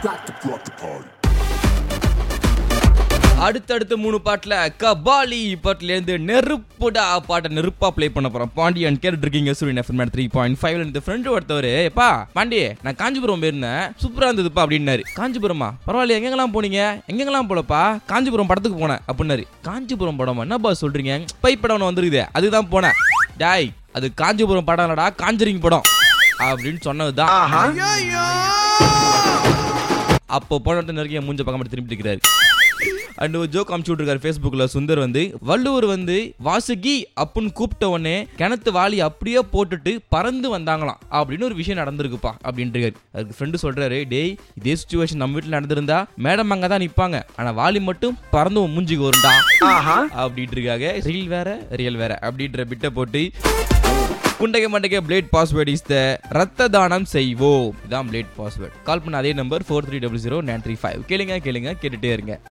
back to rock the party. அடுத்தடுத்த மூணு பாட்டுல கபாலி பாட்டுல இருந்து நெருப்புடா பாட்டை நெருப்பா ப்ளே பண்ண போறோம் பாண்டியன் கேட்டு இருக்கீங்க சூரியன் எஃப்எம் த்ரீ பாயிண்ட் ஃபைவ்ல இந்த ஃப்ரெண்டு ஒருத்தவர் எப்பா பாண்டி நான் காஞ்சிபுரம் போயிருந்தேன் சூப்பரா இருந்ததுப்பா அப்படின்னாரு காஞ்சிபுரமா பரவாயில்ல எங்கெல்லாம் போனீங்க எங்கெல்லாம் போலப்பா காஞ்சிபுரம் படத்துக்கு போனேன் அப்படின்னாரு காஞ்சிபுரம் படமா என்னப்பா சொல்றீங்க பை படம் ஒன்று வந்துருக்குது அதுதான் போனேன் டாய் அது காஞ்சிபுரம் படம் இல்லடா காஞ்சரிங் படம் அப்படின்னு சொன்னதுதான் அப்போ போன இடத்துல நிறைய மூஞ்ச பக்கம் மட்டும் திரும்பி இருக்கிறாரு அண்ட் ஒரு ஜோக் அமுச்சு விட்டுருக்காரு ஃபேஸ்புக்கில் சுந்தர் வந்து வள்ளுவர் வந்து வாசுகி அப்புன்னு கூப்பிட்ட உடனே கிணத்து வாளி அப்படியே போட்டுட்டு பறந்து வந்தாங்களாம் அப்படின்னு ஒரு விஷயம் நடந்திருக்குப்பா அப்படின்ட்டு அதுக்கு ஃப்ரெண்டு சொல்றாரு டேய் இதே சுச்சுவேஷன் நம்ம வீட்டில் நடந்திருந்தா மேடம் அங்கே தான் நிற்பாங்க ஆனால் வாளி மட்டும் பறந்து உன் மூஞ்சிக்கு வரும்டா அப்படின்ட்டு இருக்காங்க ரீல் வேற ரியல் வேற அப்படின்ற பிட்டை போட்டு குண்டக மண்டக பிளேட் பாஸ்வேர்ட் இஸ் த ரத்த தானம் செய்வோம் இதான் பிளேட் பாஸ்வேர்ட் கால் பண்ண அதே number four three double zero nine three five கேளுங்க கேளுங்க கேட்டுட்டே இருங்க